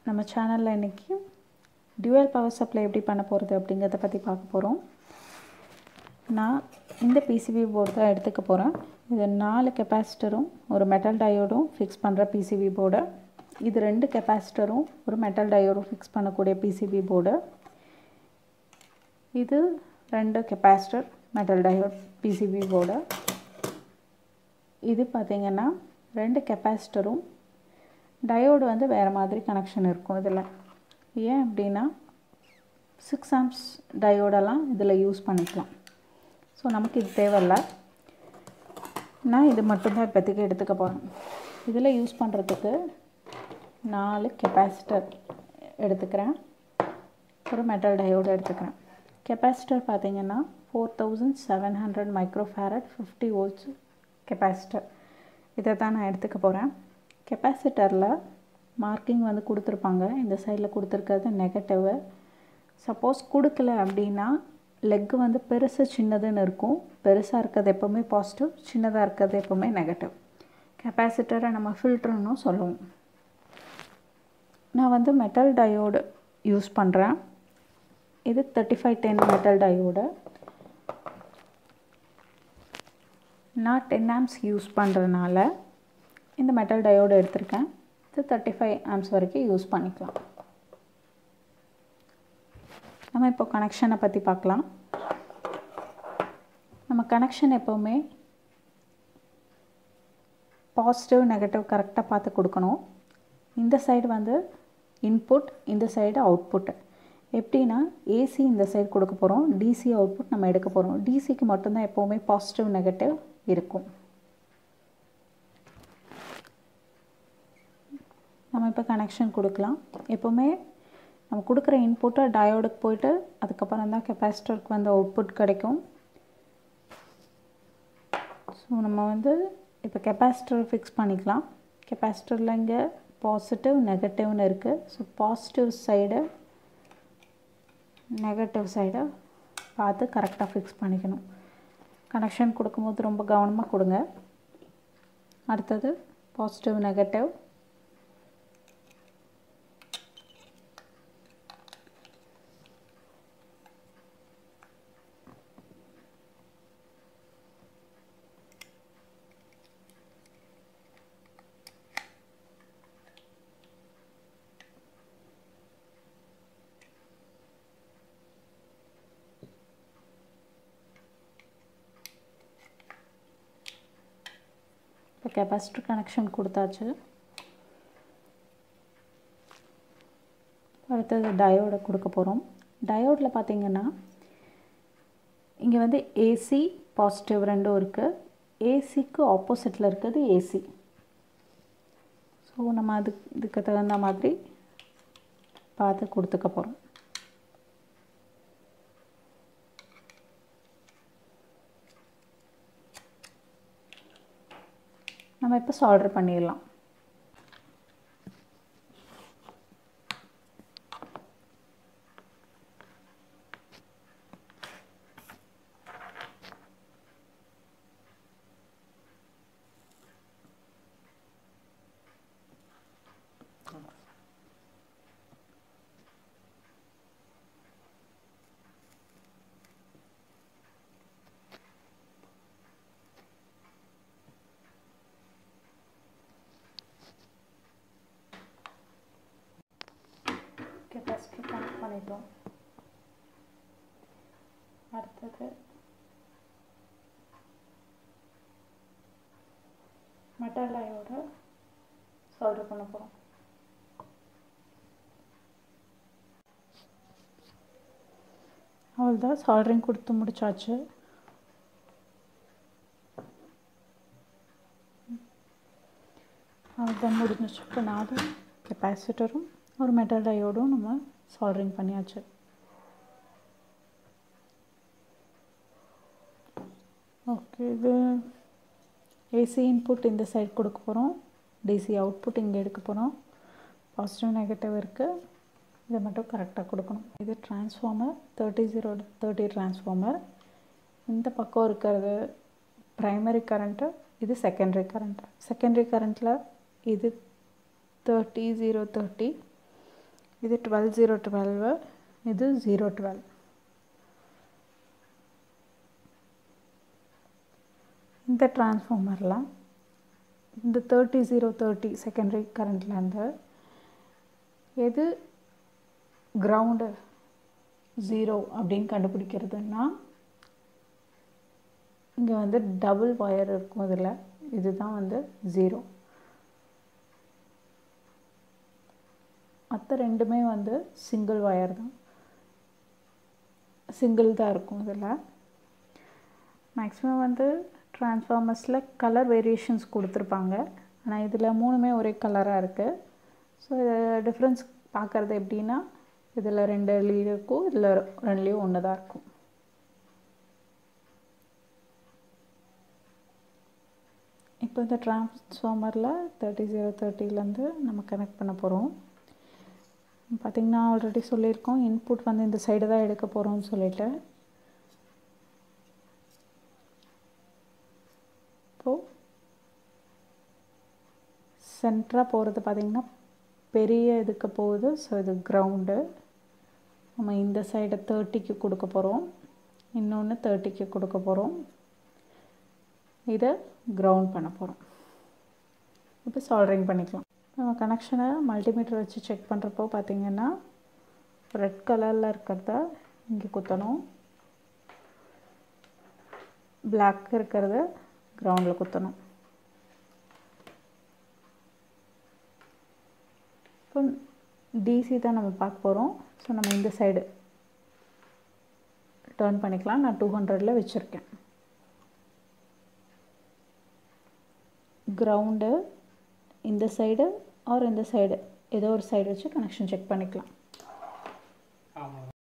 நம்ம சேனலில் இன்றைக்கி டியூவல் பவர் சப்ளை எப்படி பண்ண போகிறது அப்படிங்கிறத பற்றி பார்க்க போகிறோம் நான் இந்த பிசிபி போர்டு தான் எடுத்துக்க போகிறேன் இது நாலு கெப்பாசிட்டரும் ஒரு மெட்டல் டயோடும் ஃபிக்ஸ் பண்ணுற பிசிபி போர்டு இது ரெண்டு கெப்பாசிட்டரும் ஒரு மெட்டல் டயோடும் ஃபிக்ஸ் பண்ணக்கூடிய பிசிபி போர்டு இது ரெண்டு capacitor metal diode PCB board இது பார்த்திங்கன்னா ரெண்டு கெப்பாசிட்டரும் டயோடு வந்து வேறு மாதிரி கனெக்ஷன் இருக்கும் இதில் ஏன் அப்படின்னா சிக்ஸ் ஆம்ப்ஸ் டயோடெல்லாம் இதில் யூஸ் பண்ணிக்கலாம் ஸோ நமக்கு இது தேவையில்ல நான் இது மட்டும்தான் இப்போதைக்கு எடுத்துக்க போகிறேன் இதில் யூஸ் பண்ணுறதுக்கு நாலு கெப்பாசிட்டர் எடுத்துக்கிறேன் ஒரு மெட்டல் டயோடு எடுத்துக்கிறேன் கெப்பாசிட்டர் பார்த்திங்கன்னா four thousand seven hundred microfarad fifty volts capacitor இதை தான் நான் எடுத்துக்க போகிறேன் கெப்பாசிட்டரில் மார்க்கிங் வந்து கொடுத்துருப்பாங்க இந்த சைடில் கொடுத்துருக்கிறது நெகட்டிவு சப்போஸ் கொடுக்கல அப்படின்னா லெக்கு வந்து பெருசு சின்னதுன்னு இருக்கும் பெருசாக இருக்கிறது எப்போவுமே பாசிட்டிவ் சின்னதாக இருக்கிறது எப்போவுமே நெகட்டிவ் கெப்பாசிட்டரை நம்ம ஃபில்ட்ருன்னு சொல்லுவோம் நான் வந்து மெட்டல் டயோடு யூஸ் பண்ணுறேன் இது thirty five ten metal diode நான் டென் ஆம்ஸ் யூஸ் பண்ணுறதுனால இந்த மெட்டல் டயோடு எடுத்திருக்கேன் இது தேர்ட்டி ஃபைவ் ஆம்ஸ் வரைக்கும் யூஸ் பண்ணிக்கலாம் நம்ம இப்போ கனெக்ஷனை பற்றி பார்க்கலாம் நம்ம கனெக்ஷன் எப்போவுமே பாசிட்டிவ் நெகட்டிவ் கரெக்டாக பார்த்து கொடுக்கணும் இந்த சைடு வந்து இன்புட் இந்த சைடு அவுட்புட் எப்படின்னா ஏசி இந்த சைடு கொடுக்க போகிறோம் டிசி அவுட்புட் நம்ம எடுக்க போகிறோம் டிசிக்கு மட்டும்தான் எப்போவுமே பாசிட்டிவ் நெகட்டிவ் இருக்கும் நம்ம இப்போ கனெக்ஷன் கொடுக்கலாம் எப்போவுமே நம்ம கொடுக்குற இன்புட்டை டயோடுக்கு போயிட்டு அதுக்கப்புறம் தான் கெப்பாசிட்டருக்கு வந்து அவுட்புட் கிடைக்கும் ஸோ நம்ம வந்து இப்போ கெப்பாசிட்டர் ஃபிக்ஸ் பண்ணிக்கலாம் கெப்பாசிட்டரில் இங்கே பாசிட்டிவ் நெகட்டிவ்னு இருக்குது ஸோ பாசிட்டிவ் சைடு நெகட்டிவ் சைடை பார்த்து கரெக்டாக ஃபிக்ஸ் பண்ணிக்கணும் கனெக்ஷன் கொடுக்கும்போது ரொம்ப கவனமாக கொடுங்க அடுத்தது பாசிட்டிவ் நெகட்டிவ் இப்போ கெப்பாசிட்டர் கனெக்ஷன் கொடுத்தாச்சு அடுத்தது டயோடை கொடுக்க போகிறோம் டயோடில் பார்த்தீங்கன்னா இங்கே வந்து ஏசி பாசிட்டிவ் ரெண்டும் இருக்குது ஏசிக்கு ஆப்போசிட்டில் இருக்கிறது ஏசி ஸோ நம்ம அது இதுக்கு தகுந்த மாதிரி பார்த்து கொடுத்துக்க போகிறோம் நம்ம இப்போ சால்டர் பண்ணிடலாம் கெப்பாசிட்டர் கனெக்ட் பண்ணிட்டோம் அடுத்தது மெட்டல் டயோட சால்டர் பண்ண போகிறோம் அவ்வளோதான் சால்டரிங் கொடுத்து முடிச்சாச்சு அவ்வளோதான் முடிஞ்சிச்சு இப்போ நாலு கெப்பாசிட்டரும் ஒரு மெட்டல் டயோடும் நம்ம சால்டரிங் பண்ணியாச்சு ஓகே இது ஏசி இன்புட் இந்த சைடு கொடுக்க போகிறோம் டிசி அவுட்புட் இங்கே எடுக்க போகிறோம் பாசிட்டிவ் நெகட்டிவ் இருக்குது இதை மட்டும் கரெக்டாக கொடுக்கணும் இது transformer thirty zero thirty transformer இந்த பக்கம் இருக்கிறது ப்ரைமரி கரண்ட்டு இது செகண்டரி கரண்ட் செகண்டரி கரண்ட்டில் இது தேர்ட்டி ஜீரோ தேர்ட்டி இது டுவெல் ஜீரோ டுவெல்வு இது ஜீரோ டுவெல் இந்த டிரான்ஸ்ஃபார்மரில் இந்த தேர்ட்டி ஜீரோ தேர்ட்டி செகண்டரி கரண்ட்லேருந்து எது கிரவுண்டு ஜீரோ அப்படின்னு கண்டுபிடிக்கிறதுனா இங்கே வந்து டபுள் ஒயர் இருக்கும் இதில் இதுதான் வந்து ஜீரோ மற்ற ரெண்டுமே வந்து சிங்கிள் ஒயர் தான் சிங்கிள் தான் இருக்கும் இதில் மேக்ஸிமம் வந்து ட்ரான்ஸ்ஃபார்மர்ஸில் கலர் வேரியேஷன்ஸ் கொடுத்துருப்பாங்க ஆனால் இதில் மூணுமே ஒரே கலராக இருக்குது ஸோ இது டிஃப்ரென்ஸ் பார்க்குறது எப்படின்னா இதில் ரெண்டு லீடு இருக்கும் இதில் ரெண்டுலேயும் ஒன்று தான் இருக்கும் இப்போ இந்த ட்ரான்ஸ்ஃபார்மரில் தேர்ட்டி ஜீரோ தேர்ட்டிலேருந்து நம்ம கனெக்ட் பண்ண போகிறோம் பார்த்திங்கன்னா ஆல்ரெடி சொல்லியிருக்கோம் இன்புட் வந்து இந்த சைடு தான் எடுக்க போகிறோம்னு சொல்லிட்டு இப்போது சென்டராக போகிறது பார்த்திங்கன்னா பெரிய இதுக்கு போகுது ஸோ இது கிரவுண்டு நம்ம இந்த சைடை தேர்ட்டிக்கு கொடுக்க போகிறோம் இன்னொன்று தேர்ட்டிக்கு கொடுக்க போகிறோம் இதை கிரவுண்ட் பண்ண போகிறோம் இப்போ சால்ட்ரிங் பண்ணிக்கலாம் நம்ம கனெக்ஷனை மல்டிமீட்டர் வச்சு செக் பண்ணுறப்போ பார்த்திங்கன்னா ரெட் கலரில் இருக்கிறத இங்கே குத்தணும் பிளாக் இருக்கிறத கிரவுண்டில் குத்தணும் இப்போ டிசி தான் நம்ம பார்க்க போகிறோம் ஸோ நம்ம இந்த சைடு டேர்ன் பண்ணிக்கலாம் நான் டூ ஹண்ட்ரடில் வச்சுருக்கேன் கிரவுண்டு இந்த சைடு ஆர் இந்த சைடு ஏதோ ஒரு சைடு வச்சு கனெக்ஷன் செக் பண்ணிக்கலாம்